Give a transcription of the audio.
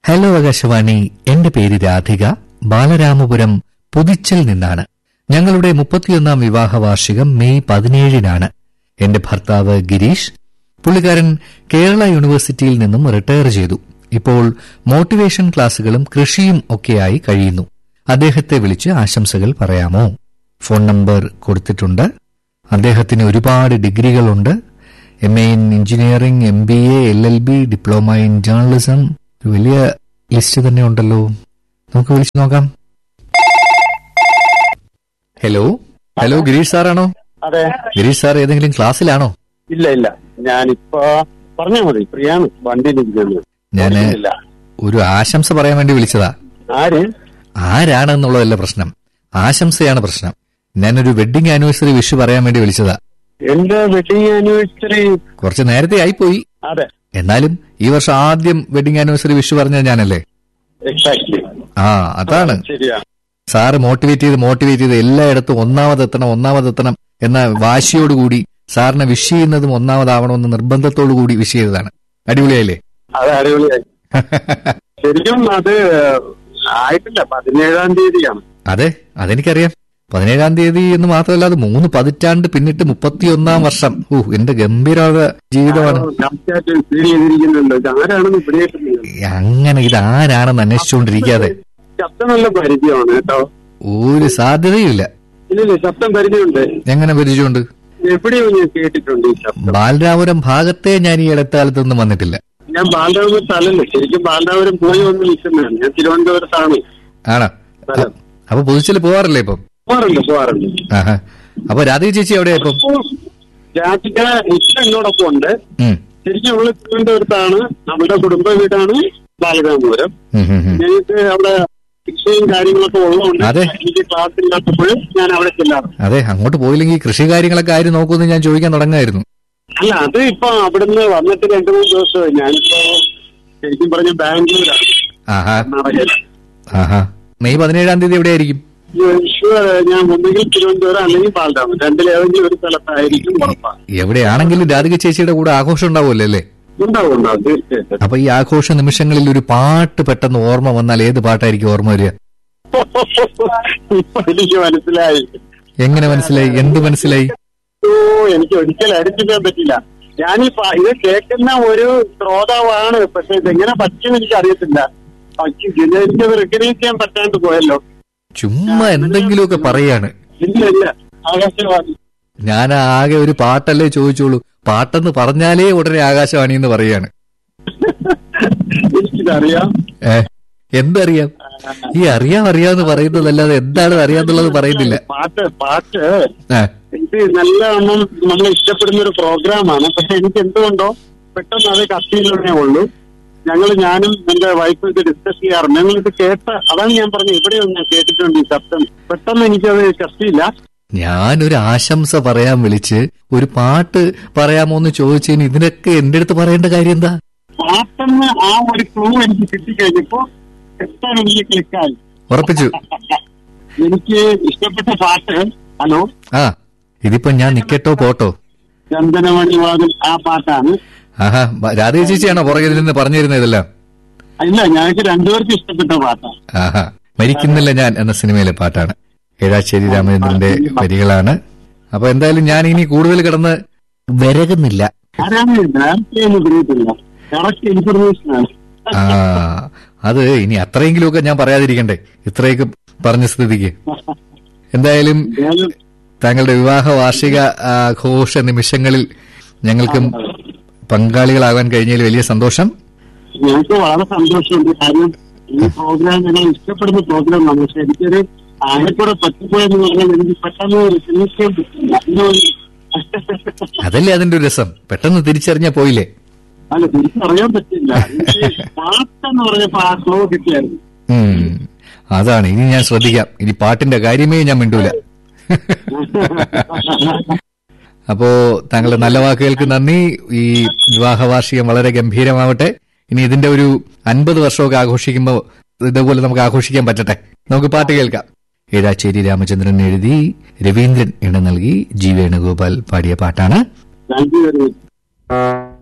Hello Akashvani എന്റെ പേര് രാധിക ബാലരാമപുരം പുതിച്ചൽ നിന്നാണ് ഞങ്ങളുടെ മുപ്പത്തിയൊന്നാം വിവാഹ വാർഷികം മെയ് പതിനേഴിനാണ് എന്റെ ഭർത്താവ് ഗിരീഷ് പുള്ളിക്കാരൻ കേരള യൂണിവേഴ്സിറ്റിയിൽ നിന്നും റിട്ടയർ ചെയ്തു ഇപ്പോൾ മോട്ടിവേഷൻ ക്ലാസുകളും കൃഷിയും ഒക്കെയായി കഴിയുന്നു അദ്ദേഹത്തെ വിളിച്ച് ആശംസകൾ പറയാമോ ഫോൺ നമ്പർ കൊടുത്തിട്ടുണ്ട് അദ്ദേഹത്തിന് ഒരുപാട് ഡിഗ്രികളുണ്ട് M A in engineering M B A L L B diploma in journalism ഒരു വലിയ ലിസ്റ്റ് തന്നെ ഉണ്ടല്ലോ നമുക്ക് വിളിച്ചു നോക്കാം ഹലോ ഹലോ ഗിരീഷ് സാറാണോ അതെ ഗിരീഷ് സാർ ഏതെങ്കിലും ക്ലാസ്സിലാണോ ഇല്ല ഇല്ല ഞാനിപ്പോ പറഞ്ഞാ മതി ഫ്രീയാണ് വണ്ടിയിലിരിക്കുന്നത് ഞാന് ഇല്ല ഒരു ആശംസ പറയാൻ വേണ്ടി വിളിച്ചതാ ആര് ആരാണെന്നുള്ളതല്ല പ്രശ്നം ആശംസയാണ് പ്രശ്നം ഞാനൊരു വെഡിങ് ആനിവേഴ്സറി വിഷ് പറയാൻ വേണ്ടി വിളിച്ചതാ എന്റെ വെഡിങ് ആനിവേഴ്സറി കുറച്ച് നേരത്തെ ആയിപ്പോയി അതെ എന്നാലും ഈ വർഷം ആദ്യം വെഡിങ് ആനിവേഴ്സറി വിഷ് പറഞ്ഞത് ഞാനല്ലേ എക്സാക്ട്ലി ആ അതാണ് ശരിയാ സാറ് മോട്ടിവേറ്റ് ചെയ്ത് മോട്ടിവേറ്റ് ചെയ്ത് എല്ലായിടത്തും ഒന്നാമതെത്തണം ഒന്നാമതെത്തണം എന്ന വാശിയോടുകൂടി സാറിനെ വിഷ് ചെയ്യുന്നതും ഒന്നാമതാവണമെന്ന് നിർബന്ധത്തോടു കൂടി വിഷ് ചെയ്തതാണ് അടിപൊളിയായില്ലേ അത് അടിപൊളിയായി ശരിക്കും അത് ആയിട്ടില്ല പതിനേഴാം തീയതിയാണ് അതെ അതെനിക്കറിയാം പതിനേഴാം തീയതി എന്ന് മാത്രമല്ല അത് മൂന്ന് പതിറ്റാണ്ട് പിന്നിട്ട് മുപ്പത്തിയൊന്നാം വർഷം ഓ എന്റെ ഗംഭീരമായ ജീവിതമാണ് കറക്റ്റായിട്ട് ഫീൽ ചെയ്തിരിക്കുന്നുണ്ട് ഇത് ആരാണെന്ന് പിടികിട്ടുന്നില്ല അങ്ങനെ ഇത് ആരാണെന്ന് അന്വേഷിച്ചുകൊണ്ടിരിക്കാതെ ശബ്ദം നല്ല പരിചയമാണ് കേട്ടോ ഒരു സാധ്യതയുമില്ല ഇല്ലില്ല ശബ്ദം പരിചയമുണ്ട് എങ്ങനെ പരിചയമുണ്ട് എവിടെയോ ഞാൻ കേട്ടിട്ടുണ്ട് ഈ ശബ്ദം ബാലരാപുരം ഭാഗത്തെ ഞാൻ ഈ ഇടക്കാലത്തൊന്നും വന്നിട്ടില്ല ഞാൻ ബാലരാപുരത്ത് അല്ലല്ലോ ശരിക്കും ബാലരാപുരം പോയി വന്ന് നിൽക്കുന്നതാണ് ഞാൻ തിരുവനന്തപുരത്താണ് ആണോ സ്ഥലം അപ്പൊ പുതുച്ചിൽ പോവാറില്ലേ ഇപ്പം പോവാറുണ്ട് പോവാറുണ്ട് ആഹാ അപ്പൊ രാധിക ചേച്ചി എവിടെയാ ഇപ്പം അപ്പോ രാധിക ഇഷ്ടം എന്നോടൊപ്പം ഉണ്ട് ഉം. ശരിക്കും അവള് തിരുവനന്തപുരത്താണ് അവളുടെ കുടുംബ വീടാണ് ബാലരാമപുരം ഉം, ഉം, ഉം. ഞങ്ങൾക്ക് അവിടെ ശിക്ഷയും കാര്യങ്ങളൊക്കെ ഉള്ളതുകൊണ്ട് അതെ. എനിക്ക് ക്ലാസ് ഇല്ലാത്തപ്പോൾ ഞാൻ അവിടെ ചെല്ലാറ് അതെ അങ്ങോട്ട് പോയില്ലെങ്കിൽ കൃഷി കാര്യങ്ങളൊക്കെ ആര് നോക്കുമെന്ന് ഞാൻ ചോദിക്കാൻ തുടങ്ങായിരുന്നു അല്ല അത് ഇപ്പൊ അവിടുന്ന് വന്നിട്ട് രണ്ടു മൂന്ന് ദിവസമായി ഞാനിപ്പോ ശരിക്കും പറഞ്ഞ ബാംഗ്ലൂരാണ് ആഹാ കർണാടകയിൽ ആഹാ മെയ് പതിനേഴാം തീയതി എവിടെയായിരിക്കും ഷുവർ ഞാൻ ഒന്നുകിൽ തിരുവനന്തപുരം അല്ലെങ്കിൽ ബാലരാമ രണ്ടിലേതെങ്കിലും ഒരു സ്ഥലത്തായിരിക്കും ഉറപ്പാണ് എവിടെയാണെങ്കിലും രാധിക ചേച്ചിയുടെ കൂടെ ആഘോഷം ഉണ്ടാവുമല്ലോ അല്ലേ ഉണ്ടാവും ഉണ്ടാവും തീർച്ചയായിട്ടും അപ്പൊ ഈ ആഘോഷ നിമിഷങ്ങളിൽ ഒരു പാട്ട് പെട്ടെന്ന് ഓർമ്മ വന്നാൽ ഏത് പാട്ടായിരിക്കും ഓർമ്മ വരിക ഇപ്പൊ എനിക്ക് മനസ്സിലായി എങ്ങനെ മനസ്സിലായി എന്ത് മനസ്സിലായി ഓ എനിക്ക് ഒരിക്കലും അടിച്ചിടാൻ പറ്റില്ല ഞാനിപ്പോ ഇത് കേൾക്കുന്ന ഒരു ശ്രോതാവാണ് പക്ഷെ ഇതെങ്ങനെ പറ്റുമെന്ന് എനിക്ക് അറിയത്തില്ല എനിക്കത് റെക്കഗ്നൈസ് ചെയ്യാൻ പറ്റാണ്ട് പോയല്ലോ ചുമ്മാ എന്തെങ്കിലുമൊക്കെ പറയാണ് ഇല്ല ഇല്ല ആകാശവാണി ഞാൻ ആകെ ഒരു പാട്ടല്ലേ ചോദിച്ചോളൂ പാട്ടെന്ന് പറഞ്ഞാലേ ഉടനെ ആകാശവാണി എന്ന് പറയാണ് എനിക്കിതറിയാം ഏ എന്തറിയാം ഈ അറിയാം അറിയാന്ന് പറയുന്നതല്ലാതെ എന്താണ് അറിയാന്നുള്ളത് പറയുന്നില്ല പാട്ട് പാട്ട് ആ, ഇത് നല്ലവണ്ണം നമ്മൾ ഇഷ്ടപ്പെടുന്ന ഒരു പ്രോഗ്രാമാണ് പക്ഷെ എനിക്ക് എന്തുകൊണ്ടോ പെട്ടെന്ന് അത് കത്തിയിലുടനെ ഉള്ളൂ ഞങ്ങൾ ഞാനും എന്റെ വൈഫ് ഇത് ഡിസ്കസ് ചെയ്യാറുണ്ട് ഞങ്ങൾ ഇത് കേട്ട അതാണ് ഞാൻ പറഞ്ഞത് ഇവിടെയൊന്നും ഞാൻ കേട്ടിട്ടുണ്ട് ഈ ശബ്ദം പെട്ടെന്ന് എനിക്കത് കത്തിയില്ല ഞാനൊരു ആശംസ പറയാൻ വിളിച്ച് ഒരു പാട്ട് പറയാമോ എന്ന് ചോദിച്ചതിന് ഇതിനൊക്കെ എന്റെ അടുത്ത് പറയേണ്ട കാര്യം എന്താ പാട്ടെന്ന് ആ ഒരു ക്ലൂ എനിക്ക് കിട്ടിക്കഴിഞ്ഞപ്പോ പെട്ടെന്ന് എനിക്ക് ക്ലിക്കായി ഉറപ്പിച്ചു എനിക്ക് ഇഷ്ടപ്പെട്ട പാട്ട് ഹലോ ആ ഇതിപ്പോ ഞാൻ നിക്കട്ടോ പോട്ടോ ചന്ദനമണി വാതിൽ ആ പാട്ടാണ് ആഹാ ബ- രാധിക ചേച്ചിയാണോ പുറകെ നിന്ന് പറഞ്ഞിരുന്നത് ഇതെല്ലാം ഇല്ല ഞങ്ങൾക്ക് രണ്ടുപേർക്കും ഇഷ്ടപ്പെട്ട പാട്ടാണ് ആഹാ മരിക്കുന്നില്ല ഞാൻ എന്ന സിനിമയിലെ പാട്ടാണ് ഏഴാശ്ശേരി രാമചന്ദ്രന്റെ വരികളാണ് അപ്പൊ എന്തായാലും ഞാൻ ഇനി കൂടുതൽ കിടന്ന് വിരകുന്നില്ല ആരാണ് നേരത്തെ ഒന്നും പിടിയിട്ടില്ല കറക്റ്റ് ഇൻഫർമേഷൻ ആണ് ആ അത് ഇനി അത്രയെങ്കിലുമൊക്കെ ഞാൻ പറയാതിരിക്കണ്ടേ ഇത്രയൊക്കെ പറഞ്ഞ സ്ഥിതിക്ക് എന്തായാലും ഏതായാലും താങ്കളുടെ വിവാഹ വാർഷിക ആഘോഷ നിമിഷങ്ങളിൽ ഞങ്ങൾക്കും പങ്കാളികളാകാൻ കഴിഞ്ഞതിൽ വലിയ സന്തോഷം ഞങ്ങൾക്ക് വളരെ സന്തോഷമുണ്ട് കാര്യം ഈ പ്രോഗ്രാം ഞങ്ങൾ ഇഷ്ടപ്പെടുന്ന പ്രോഗ്രാമാണ് പക്ഷെ എനിക്കൊരു ആകെക്കൂടെ പറ്റിപ്പോയെന്ന് പറഞ്ഞാൽ എനിക്ക് പെട്ടെന്ന് ചിന്തിക്കാൻ പറ്റില്ല അതുകൊണ്ട് അതല്ലേ അതിന്റെ ഒരു രസം പെട്ടെന്ന് തിരിച്ചറിഞ്ഞാ പോയില്ലേ അല്ല തിരിച്ചറിയാൻ പറ്റില്ല എനിക്ക് പാട്ടെന്ന് പറഞ്ഞപ്പോ ആ ഫ്ലോ കിട്ടിയായിരുന്നു ഉം. അതാണ് ഇനി ഞാൻ ശ്രദ്ധിക്കാം ഇനി പാട്ടിന്റെ കാര്യമേ ഞാൻ മിണ്ടൂല അപ്പോ താങ്കളുടെ നല്ല വാക്കുകൾക്ക് നന്ദി ഈ വിവാഹ വാർഷികം വളരെ ഗംഭീരമാവട്ടെ ഇനി ഇതിന്റെ ഒരു അൻപത് വർഷമൊക്കെ ആഘോഷിക്കുമ്പോൾ ഇതുപോലെ നമുക്ക് ആഘോഷിക്കാൻ പറ്റട്ടെ നമുക്ക് പാട്ട് കേൾക്കാം ഏഴാച്ചേരി രാമചന്ദ്രൻ എഴുതി രവീന്ദ്രൻ ഇണ നൽകി ജി വേണുഗോപാൽ പാടിയ പാട്ടാണ് താങ്ക് യു വെരി മച്ച്